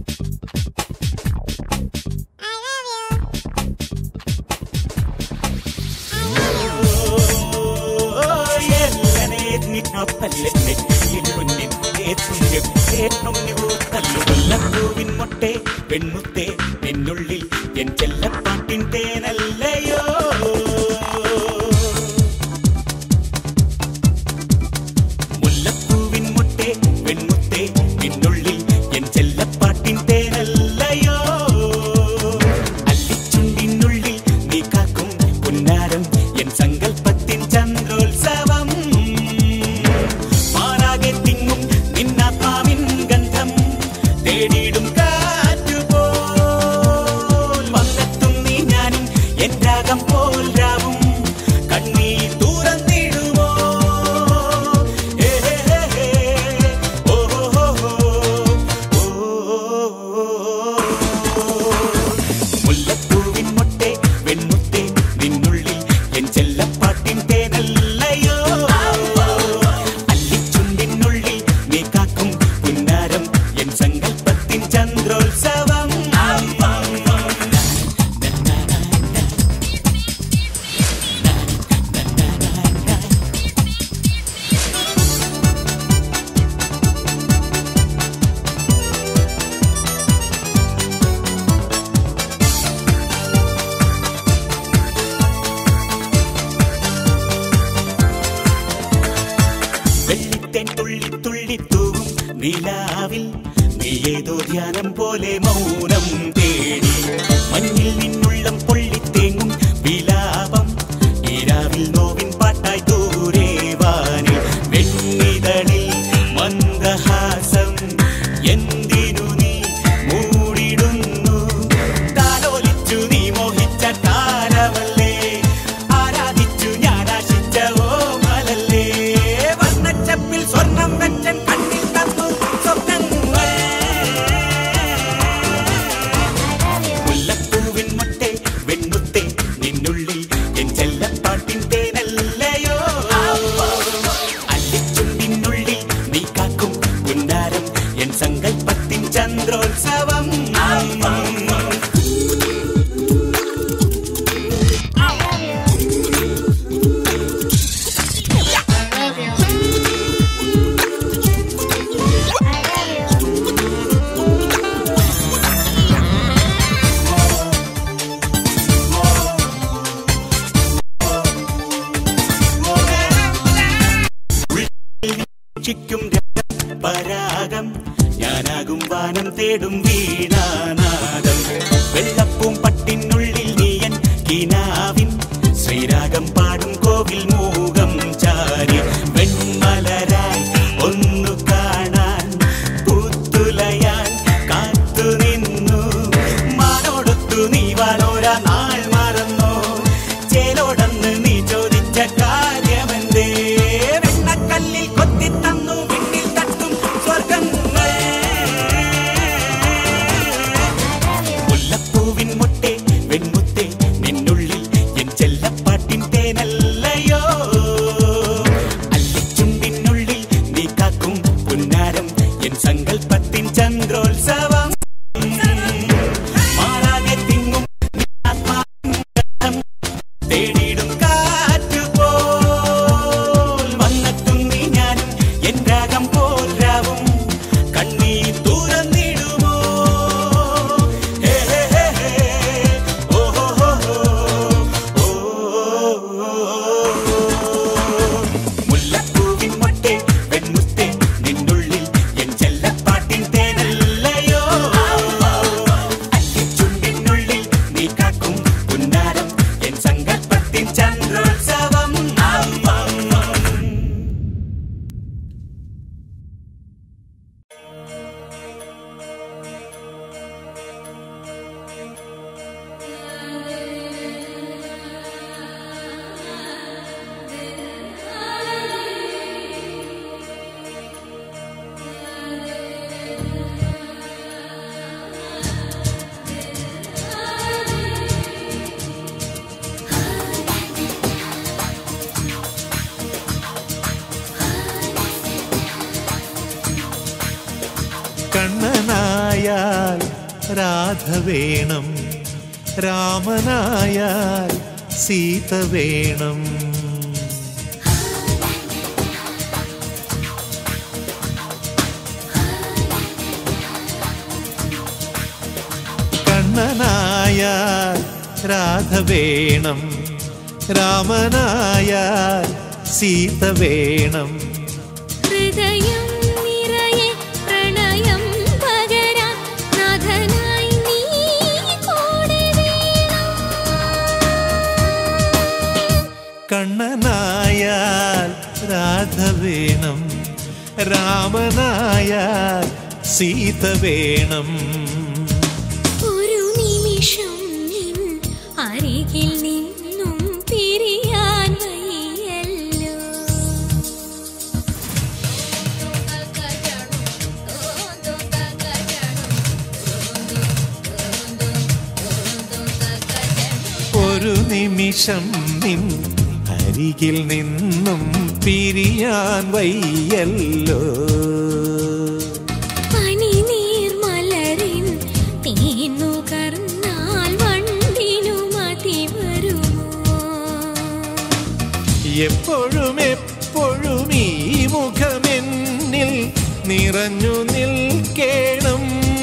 മുല്ലപ്പൂവിൻ മൊട്ടെ പെൺമുത്തേ നിന്നുള്ളിൽ N ചെല്ലപ്പാട്ടിൻ തേനല്ലയോ മുല്ലപ്പൂവിൻ മൊട്ടെ പെൺമുത്തേ നിന്നുള്ളിൽ N ചെല്ലപ്പാട്ടിൻ തേനല്ലയോ അല്ലിച്ചുണ്ടിനുള്ളിൽ നീ കാക്കും പുന്നാരം N സങ്കൽപ്പത്തിൻ Chandrolsavam മാറാകെ തിങ്ങും നിന്നാത്മാവിൻ ഗന്ധം തേടിയിടും കാറ്റുപോൽ വന്നെത്തും നീ ഞാനും എൻ രാഗം പോൽ രാവും കണ്ണീർ തുറന്നിടുമോ ഹേ, ഹേ, ഹേ, ഹേ. ഓ, ഓ, ഓ, ഓ, ഓ, ഓ. മുല്ലപ്പൂവിൻ മൊട്ടെ വെൺമുത്തേ നിന്നുള്ളിൽ എൻ ചെല്ലപ്പാട്ടിൻ തേനല്ലയോ അല്ലിച്ചുണ്ടിനുള്ളിൽ നീ കാക്കും പുന്നാരം എൻ സങ്കൽപ്പത്തിൻ ചന്ദ്രോത്സവം വെള്ളിത്തേൻ തുള്ളി തുള്ളി തൂവും നിലാവിൽ നീ ഏതോ ധ്യാനം പോലെ മൗനം തേടി മഞ്ഞിൽ നിന്നുള്ളം പൊള്ളിത്തേങ്ങും വിലാപം ഈരാവിൽ നോവിൻ പാട്ടായി ദൂരെ വാനിൽ വെണ്ണിതളിൽ മന്ദഹാസം എന്തിനു നീ മൂടിടുന്നു താലോലിച്ചു നീ മോഹിച്ച താരമല്ലേ ആരാധിച്ചു ഞാൻ ആശിച്ച ഓമലല്ലേ വർണ്ണച്ചപ്പിൽ സ്വർണം വെച്ചൻ കണ്ണിൽ തന്നു സ്വപ്നങ്ങൾ മുല്ലപ്പൂവിൻ മൊട്ടെ വെൺമുത്തെ നിന്നുള്ളിൽ എൻ ചെല്ലപ്പാട്ടിൻ തേനല്ലയോ അല്ലിച്ചുണ്ടിനുള്ളിൽ നീ കാക്കും പുന്നാരം എൻ സങ്കൽപ്പത്തിൻ ചന്ദ്രോത്സവം ചുറ്റും പരാഗം ഞാനാകും വാനം തേടും വീണാനാദം വെള്ളപ്പൂം പട്ടിനുള്ളിൽ നീയൻ കിനാവിൻ ശ്രീരാഗം പാടും കോവിൽ മൂകം ചാരി വെൺമലരായി ഒന്നു കാണാൻ പൂത്തുലയാൻ കാത്തു നിന്നു മാനോടൊത്തു നീ വാനോര നാൾ മറന്നോ ചേലോടന്ന് നീ ചോദിച്ച കാര്യമെന്തേ വെണ്ണക്കല്ലിൽ കൊത്തി തന്നു വിണ്ണിൽ തട്ടും സ്വർഗങ്ങൾ മുല്ലപ്പൂവിൻ മുട്ടെ വെൺമുത്തെ നിന്നുള്ളിൽ എൻ ചെല്ലപ്പാട്ടിൻ തേനല്ലയോ അല്ലിച്ചുണ്ടിനുള്ളിൽ നീ കാക്കും പുന്നാരം എൻ സങ്കൽപ്പത്തിൻ ചന്ദ്രോത്സവം മാറാതെ തിങ്ങും ആത്മാവിൻ തേടിയിടും കാറ്റുപോൽ വന്നെത്തും നീ ഞാനും എൻ രാഗം പോൽ രാവും കണ്ണീർ തുറന്നിടുമോ ഹേ, ഹേ, ഹേ, ഹേ. ഓ, ഹോ, ഹോ, ഹോ. ഓ, ഓ, ഓ. മുല്ലപ്പൂവിൻ മൊട്ടെ വെൺമുത്തെ നിന്നുള്ളിൽ എൻ ചെല്ലപ്പാട്ടിൻ തേനല്ലയോ രാധ വേണം രാമനായാൽ സീത വേണം കണ്ണനായാൽ രാധ വേണം രാമനായാൽ സീത വേണം ഹൃദയം നിറയെ പ്രണയം പകരാൻ നാഥനായി നീ കൂടെ വേണം കണ്ണനായാൽ രാധ വേണം രാമനായാൽ സീത വേണം ഒരു നിമിഷം നിൻ അരികിൽ നിന്നും പിരിയാൻ വയ്യല്ലോ ഒരു നിമിഷം നിൻ അരികിൽ നിന്നും പിരിയാൻ വയ്യല്ലോ പനിനീർ മലരിൻ തേന്നുകർന്നാൽ വണ്ടിനു മതി വരുമോ എപ്പോഴും എപ്പോഴും ഈ മുഖമെന്നിൽ നിറഞ്ഞു നിൽക്കേണം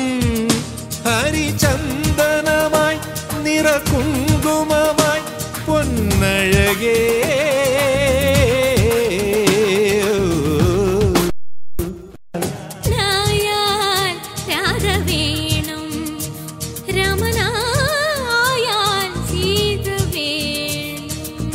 ഹരിചന്ദനമായി നിറകുങ്കുമമായി പൊന്നഴകേ നായാൽ രാധ വേണം രമണായാൽ സീത വേണം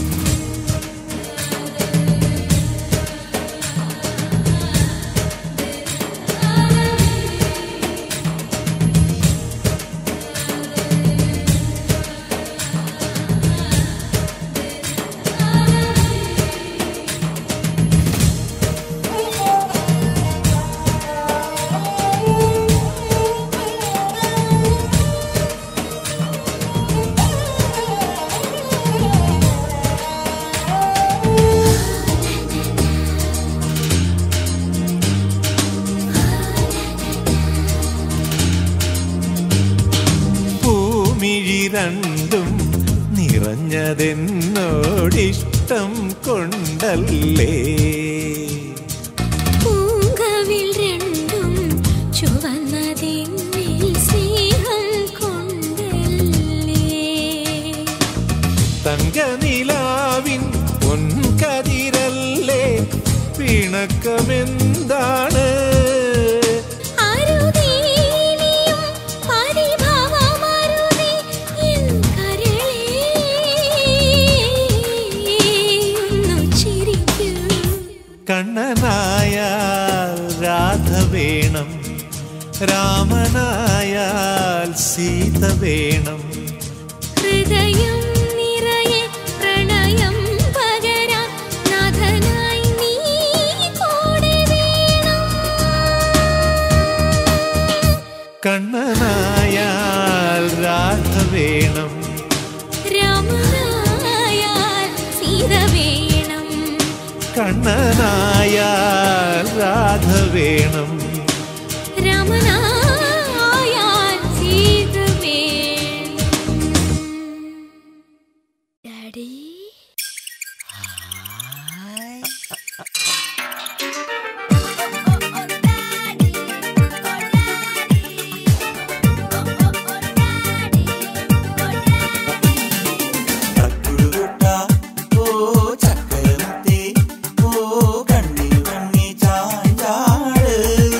പൂമിഴി രണ്ടും നിറഞ്ഞതെന്നോടിഷ്ടം കൊണ്ടല്ലേ പൂങ്കവിൽ രണ്ടും ചുവന്നതിന്മേൽ സ്നേഹം കൊണ്ടല്ലേ തങ്കനിലാവിൻ പൊൻകതിരല്ലേ പിണക്കമെന്താണ് അരുതേനിയും പരിഭവമരുതേ എൻ കരളേ ഒന്നു ചിരിക്കൂ കണ്ണനായാൽ രാധ വേണം രാമനായാൽ സീത വേണം ഹൃദയം നിറയെ പ്രണയം പകരാൻ നാഥനായി നീ കൂടെ വേണം കണ്ണനായാൽ രാധ വേണം രാമനായാൽ സീത വേണം കണ്ണനായാൽ രാധ വേണം രാമനായാൽ സീത വേണം ഡാഡി തക്കുടുകൊട്ട, ഓ ചക്കരമുത്തേ, ഓ കണ്ണിൽ കണ്ണി ചാഞ്ചാട്.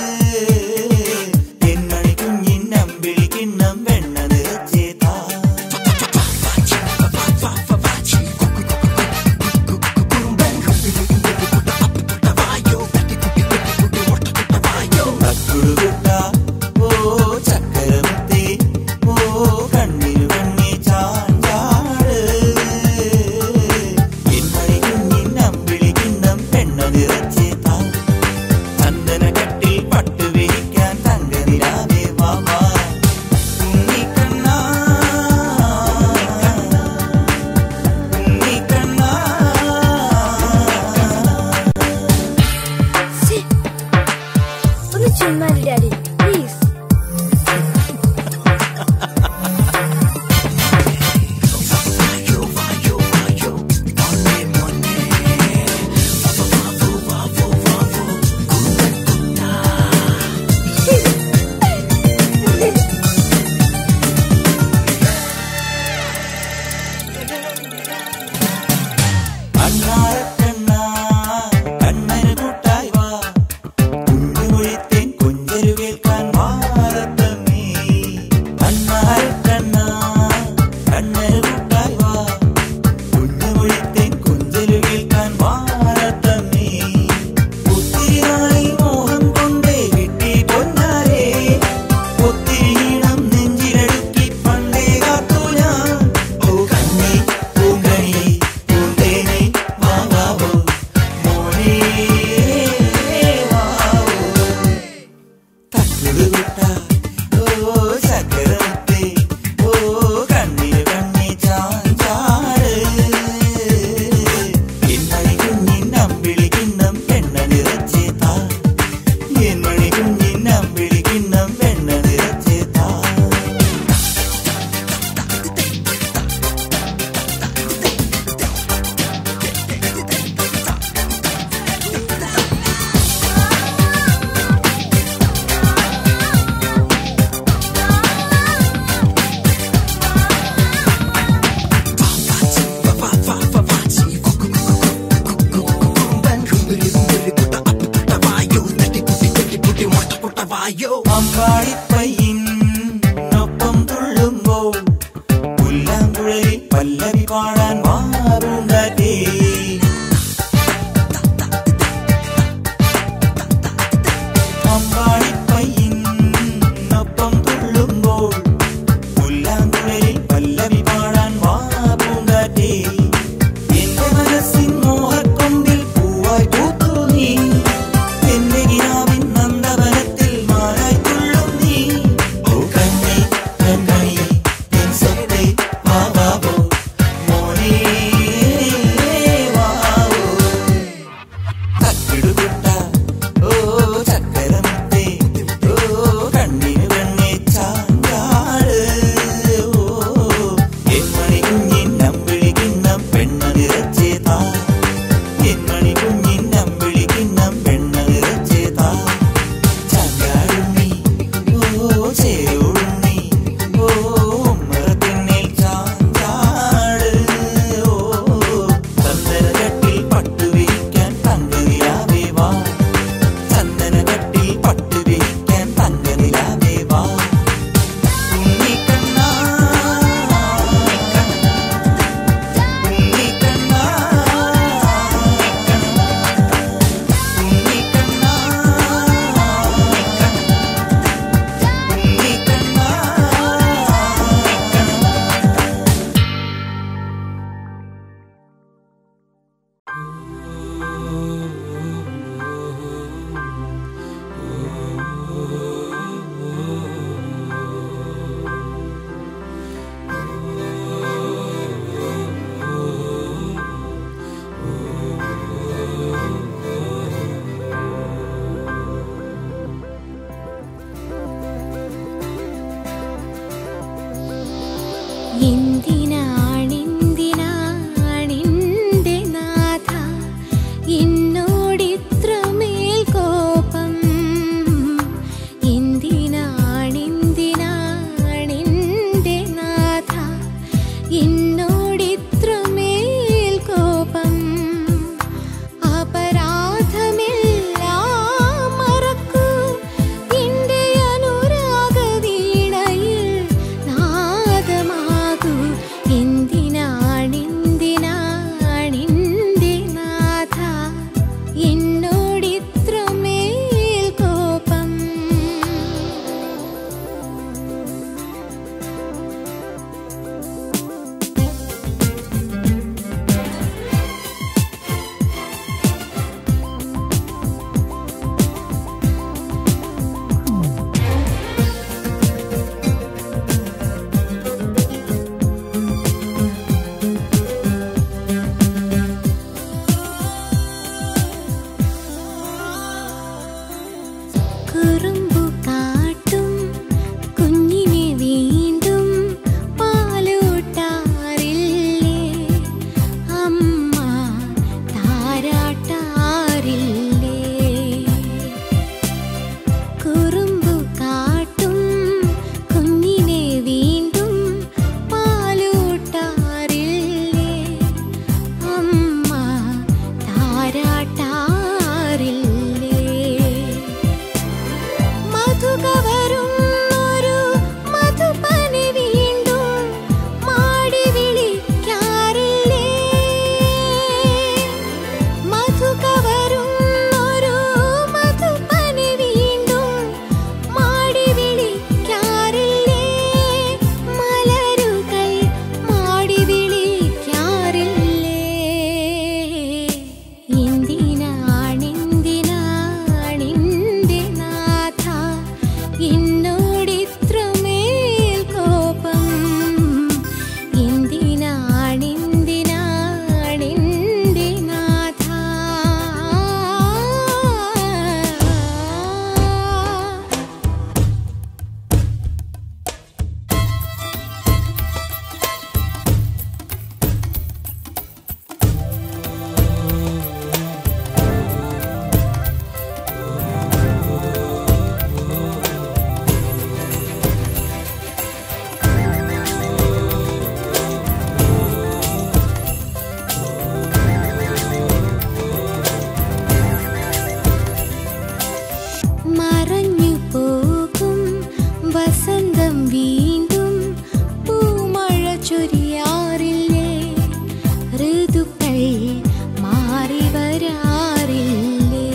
വസന്തം വീണ്ടും പൂമഴ ചൊരിയാറില്ലേ ഋതുക്കൾ മാറി വരാറില്ലേ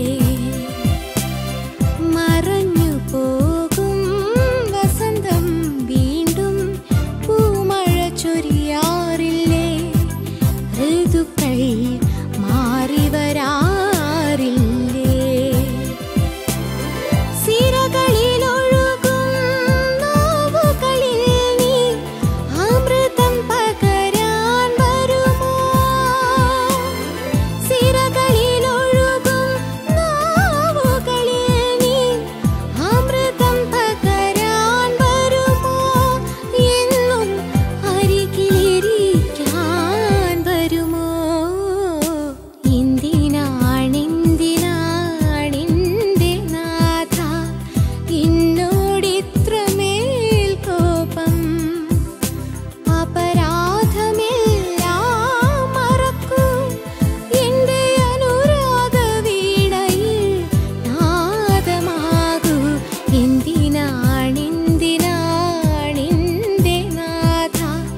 മറഞ്ഞു പോകും വസന്തം വീണ്ടും പൂമഴ ചൊരിയാറില്ലേ ഋതുക്കൾ മാറി വരാറില്ലേ സിരകളിലൊഴുകും നോവുകളിൽ നീ അമൃതം പകരാൻ വരുമോ സിരകളിലൊഴുകും നോവുകളിൽ നീ അമൃതം പകരാൻ വരുമോ എന്നും അരികിലിരിക്കാൻ വരുമോ എന്തിനാണെന്തിനാണെന്റെ നാഥ എന്നോടിത്രമേൽ കോപം അപരാധമെല്ലാം മറക്കൂ എന്റെ അനുരാഗ വീണയിൽ നാദമാകൂ എന്തിനാണെന്തിനാണെന്റെ നാഥ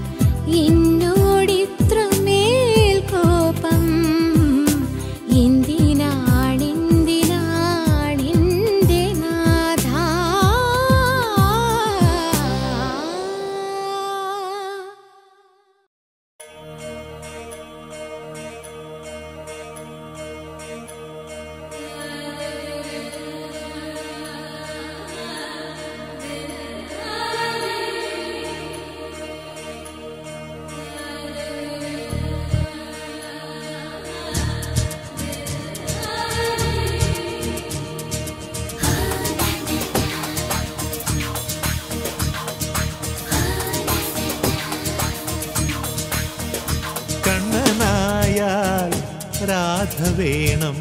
എന്നോടിത്രമേൽ കോപം എന്തിനാണെന്തിനാണെന്റെ നാഥ കണ്ണനായാൽ രാധ വേണം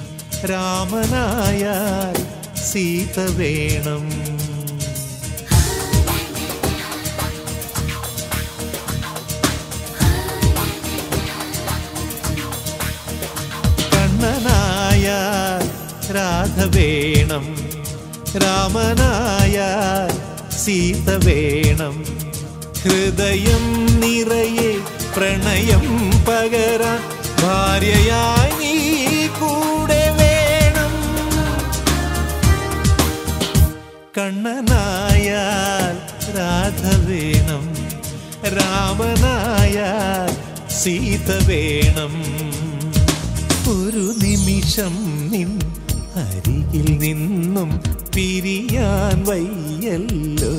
രാമനായാൽ സീത വേണം കണ്ണനായാൽ രാധ വേണം രാമനായാൽ സീത വേണം ഹൃദയം നിറയെ പ്രണയം പകരാൻ ഭാര്യയായി നീ കൂടെ വേണം കണ്ണനായാൽ രാധ വേണം രാമനായാൽ സീത വേണം ഒരു നിമിഷം നിൻ അരികിൽ നിന്നും പിരിയാൻ വയ്യല്ലോ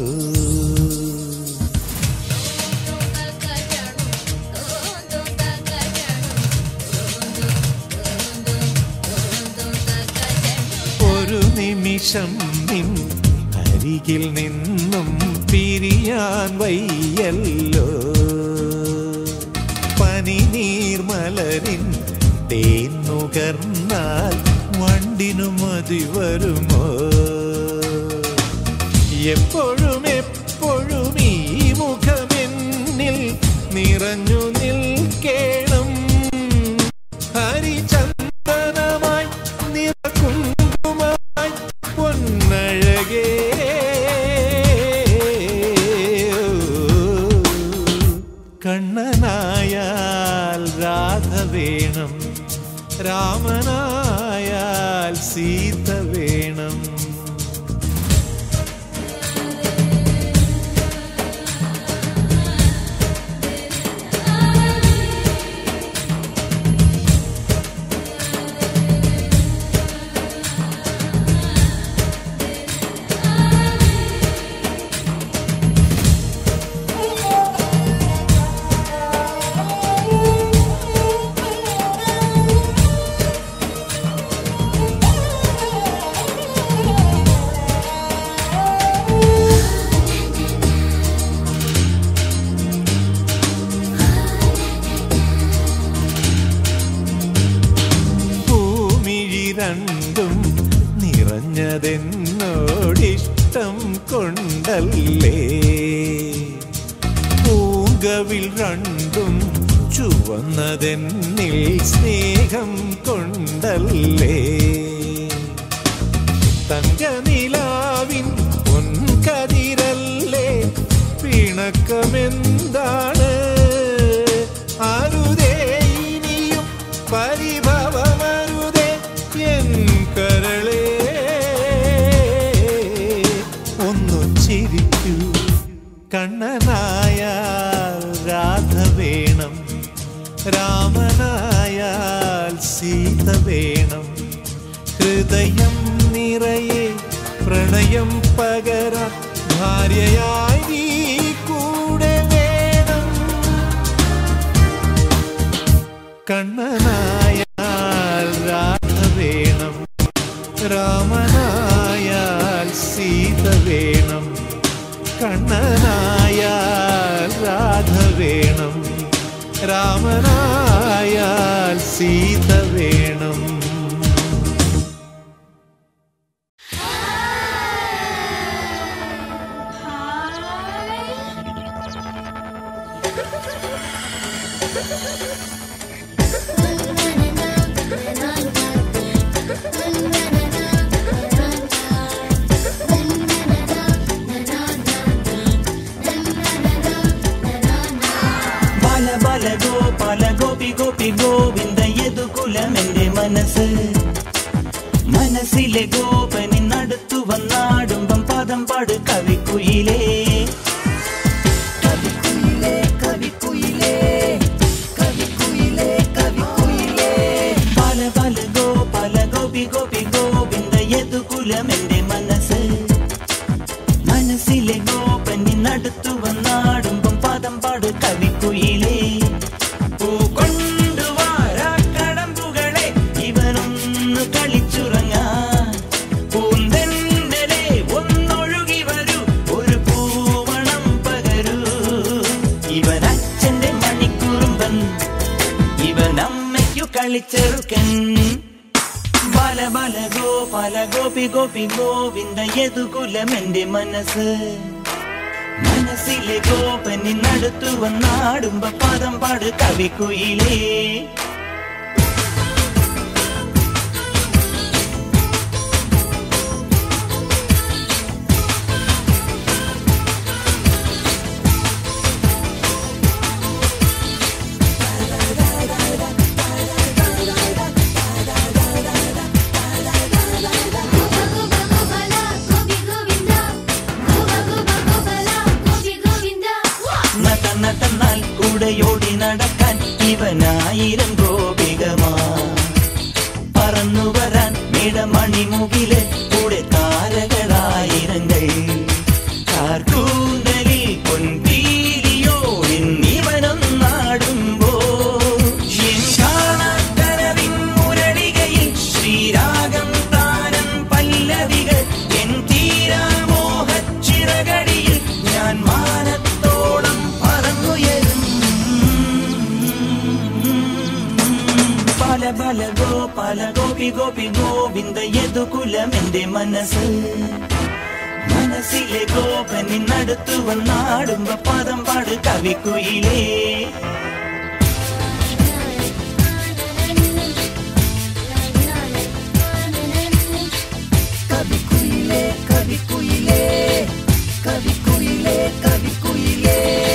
ഒരു നിമിഷം നിൻ അരികിൽ നിന്നും പിരിയാൻ വയ്യല്ലോ പനിനീർമലരിൻ തേൻ നുകർന്നാൽ വണ്ടിനു മതി വരുമോ എപ്പോഴും എപ്പോഴും ഈ മുഖമെന്നിൽ നിറഞ്ഞു നിൽക്കേണം ഹരിചന്ദനമായി നിറകുങ്കുമമായി പൊന്നഴകേ കണ്ണനായാൽ രാധ വേണം രാമനായാൽ സീത വേണം ഭൂമിഴി രണ്ടും നിറഞ്ഞതെന്നോടിഷ്ടം കൊണ്ടല്ലേ പൂങ്കവിൽ രണ്ടും ചുവന്നതെന്നിൽ സ്നേഹം കൊണ്ടല്ലേ തങ്കനിലാവിൻ പൊൻകതിരല്ല പിണക്കമെന്താണ് അരുതേ ഇനിയും പരിഭവമരുതേ എൻ കരളേ ഒന്നു ചിരിക്കൂ കണ്ണനായാൽ രാധ വേണം രാമനായാൽ സീത വേണം ഹൃദയം നിറയെ പ്രണയം പകര ഭാര്യയായി നീ കൂടെ വേണം കണ്ണനായാൽ രാധ വേണം രാമനായാൽ സീത വേണം കണ്ണനായാൽ രാധ വേണം രാമനായാൽ സീത വേണം ബാല ബാല ഗോപാല ഗോപി ഗോപി ഗോവിന്ദ യദുകുലം എന്റെ മനസ്സ് മനസ്സിലെ ഗോപനിന്നടുത്തു വന്നാടുമ്പം പദം പാട് കവിക്കുയിലേ കവിക്കുയിലേ കവിക്കുയിലേ കവിക്കുയിലേ കവിക്കുയിലേ ബാല ബാല ഗോപാല ഗോപി ഗോപി ഗോവിന്ദ യദുകുലം എന്റെ മനസ്സ് മനസ്സിലെ ഗോപനിന്നടുത്തു വന്നാടുമ്പം പദം പാട് കവിക്കുയിലേ പൂക്കൊണ്ടുവാരാ കടമ്പുകളെ ഇവനൊന്ന് കളിച്ചുറങ്ങാൻ പൂന്തെന്നലെ ഒന്നൊഴുകി വരൂ ഒരു പൂവണം പകരൂ ഇവൻ അച്ഛന്റെ മണിക്കുറുമ്പൻ ഇവൻ അമ്മയ്ക്കു കളിച്ചെറുക്കൻ ബാല ബാല ഗോപാല ഗോപി ഗോപി ഗോവിന്ദ യദുകുലം എന്റെ മനസ്സ് മനസ്സിലെ ഗോപനിന്നടുത്തു വന്നാടുമ്പ പാദം പാട് കവിക്കുയിലേ നട്ട നട്ടെന്നാൽ കൂടെയോടി നടക്കാൻ ഇവനായിരം ഗോപികമാ പറന്നു വരാൻ മിടമണിമുകില് കൂടെ താരകളായിരങ്ങൾ കാർക്കൂന്തലിൽ പൊൻപീലിയോടിന്നിവനൊന്നാടുമ്പോ എൻ കാണാക്കനവിൻ മുരളികയിൽ ശ്രീരാഗം താനം പല്ലവികൾ എൻ തീരാമോഹച്ചിറകടിയിൽ ഞാൻ മാനത്തോളം പറന്നുയരും പല പല ഗോപാല ഗോപി ഗോപി ഗോവിന്ദ യദുകുലം എന്റെ മനസ്സ് മനസ്സിലെ ഗോപനിന്നടുത്തു വന്നാടുമ്പ പദം പാട് കവിക്കുയിലേ കവിക്കുയിലേ കവിക്കുയിലേ കവിക്കുയിലേ കവിക്കുയിലേ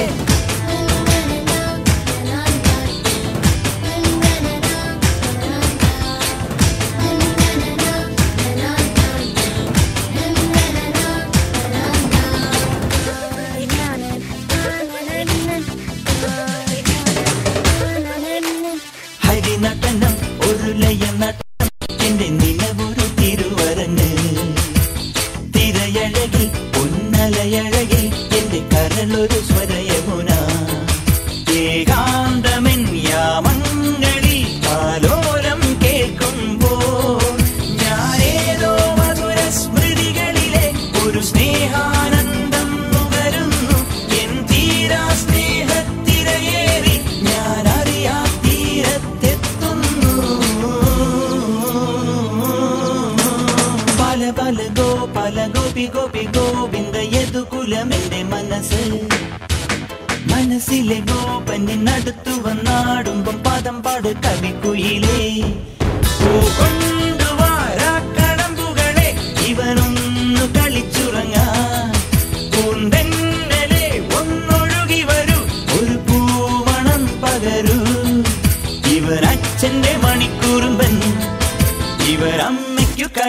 ഹരിനടനം ഒരു ലയനടനം എന്റെ നിലവൊരു തിരുവരങ്ങ് തിരയഴകിൽ പൊന്നലയഴകിൽ എന്റെ കരളൊരു സ്വരയമുന ഏകാന്തമെൻ യാമങ്ങളിൽ കാലോലം കേൾക്കുമ്പോൾ ഞാനേതോ മധുര സ്മൃതികളിലെ ഒരു സ്നേഹാനന്ദം നുകരുന്നു എൻ തീരാ സ്നേഹത്തിരയേറി ഞാൻ അറിയാ തീരത്തെത്തുന്നു പല പല ഗോപാല ഗോപി ഗോപി ഗോവിന്ദ യദുകുലം എന്റെ മനസ്സ് മനസ്സിലെ ഗോപനിന്നടുത്തു വന്നാടുമ്പം പദം പാട് കവിക്കുയിലേ കൊണ്ടുവാരാ കടമ്പുകളെ ഇവനൊന്നു കളിച്ചുറങ്ങാൻ പൂന്തെന്നലെ ഒന്നൊഴു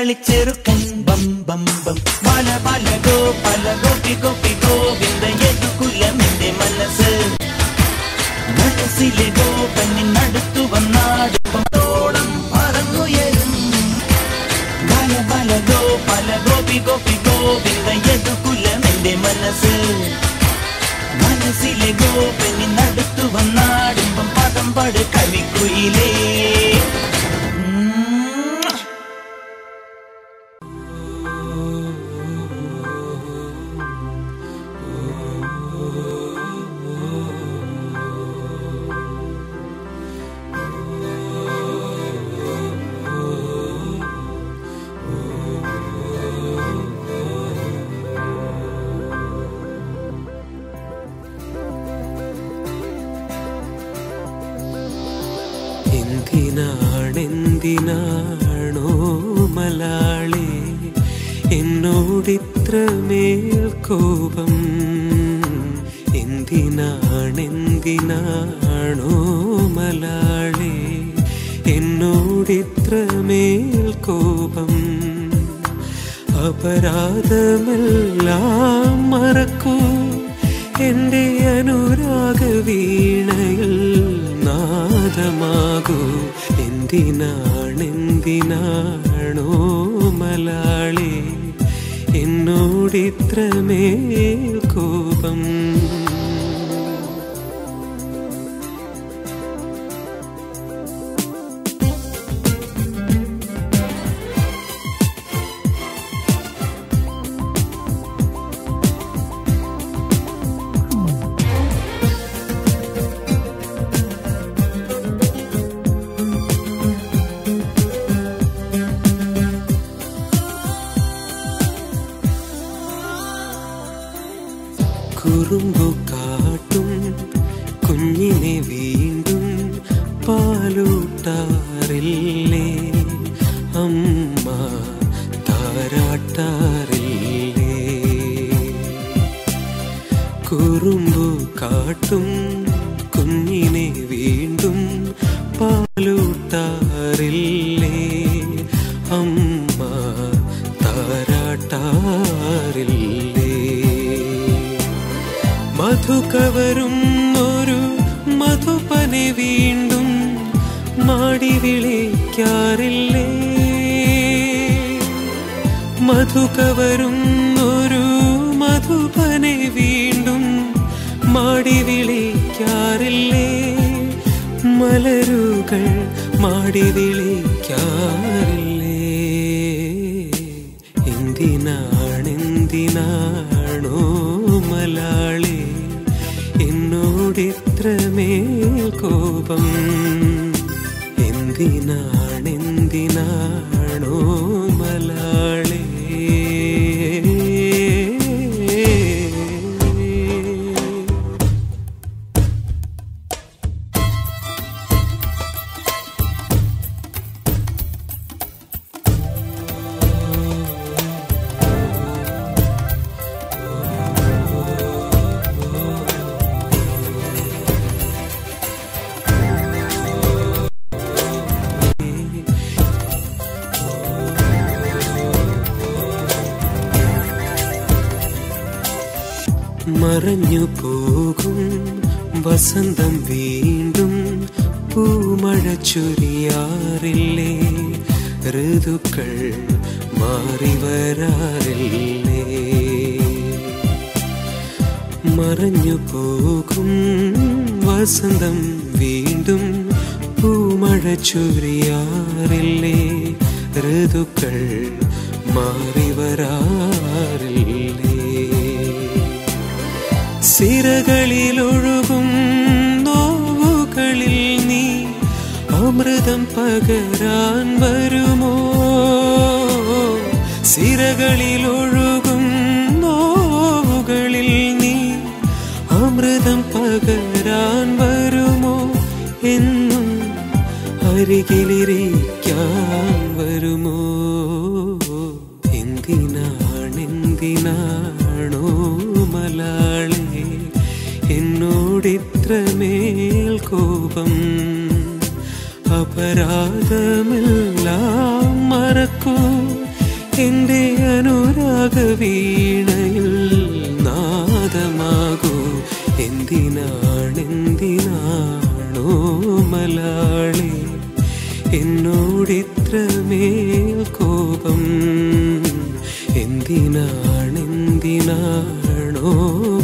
കളിച്ചെറുക്കൻ ബം ബം ബം പല പല ഗോ പല ഗോപി ഗോപി ഗോവിന്ദ യദുകുലം എന്റെ മനസ്സ് മനസ്സിലെ ഗോപനിനടുത്തു വന്നാടുമ്പോളം പറന്നുയരും പല പല ഗോ പല ഗോപി ഗോപി ഗോവിന്ദ യദുകുലം എന്റെ മനസ്സ് മനസ്സിലെ ഗോപനിനടുത്തു വന്നാടുമ്പം പദം പാട് കവിക്കുയിലേ ഉം. എന്തിനാണെന്തിനാണോ മലാളെ എന്നോടിത്രമേൽ കോപം എന്തിനാണെന്തിനാണോ മലാളെ എന്നോടിത്രമേൽ കോപം അപരാധമെല്ലാം മറക്കൂ എൻ്റെ അനുരാഗ വീണയിൽ നാദമാകൂ എന്തിനാണെന്തിനാണോ മലാളി എന്നോടിത്രമേൽ കോപം കുറുമ്പു കാട്ടും കുഞ്ഞിനെ വീണ്ടും പാലൂട്ടാറില്ലേ അമ്മ താരാട്ടാറില്ലേ കുറുമ്പു കാട്ടും കുഞ്ഞിനെ വീണ്ടും പാലൂട്ടാറില്ലേ അമ്മ താരാട്ടാറില്ലേ മധുകവരും ഒരു മധുപനെ വീണ്ടും മാടി വിളിക്കാറില്ലേ മധുകവരും ഒരു മധുപനെ വീണ്ടും മാടി വിളിക്കാറില്ലേ മലരുകൾ മാടി വിളിക്കാറില്ലേ എന്തിനാണെന്തിനാണോ മലാളി എന്നോടിത്രമേൽ കോപം എന്തിനാണെന്തിനാണോ മലാളി മറഞ്ഞു പോകും വസന്തം വീണ്ടും പൂമഴ ചൊരിയാറില്ലേ ഋതുക്കൾ മാറി വരാറില്ലേ മറഞ്ഞു പോകും വസന്തം വീണ്ടും പൂമഴ ചൊരിയാറില്ലേ ഋതുക്കൾ മാറി വരാറില്ലേ സിരകളിലൊഴുകും നോവുകളിൽ നീ അമൃതം പകരാൻ വരുമോ സിരകളിലൊഴുകും നോവുകളിൽ നീ അമൃതം പകരാൻ വരുമോ എന്നും അരികിലിരിക്കാൻ വരുമോ എന്തിനാണെന്തിനാണോ മലാളി എന്നോടിത്രമേൽ കോപം അപരാധമെല്ലാം മറക്കൂ എൻ്റെ അനുരാഗ വീണയിൽ നാദമാകൂ എന്തിനാണെന്തിനാണോ മലാളി എന്നോടിത്രമേൽ കോപം എന്തിനാണെന്തിനാണോ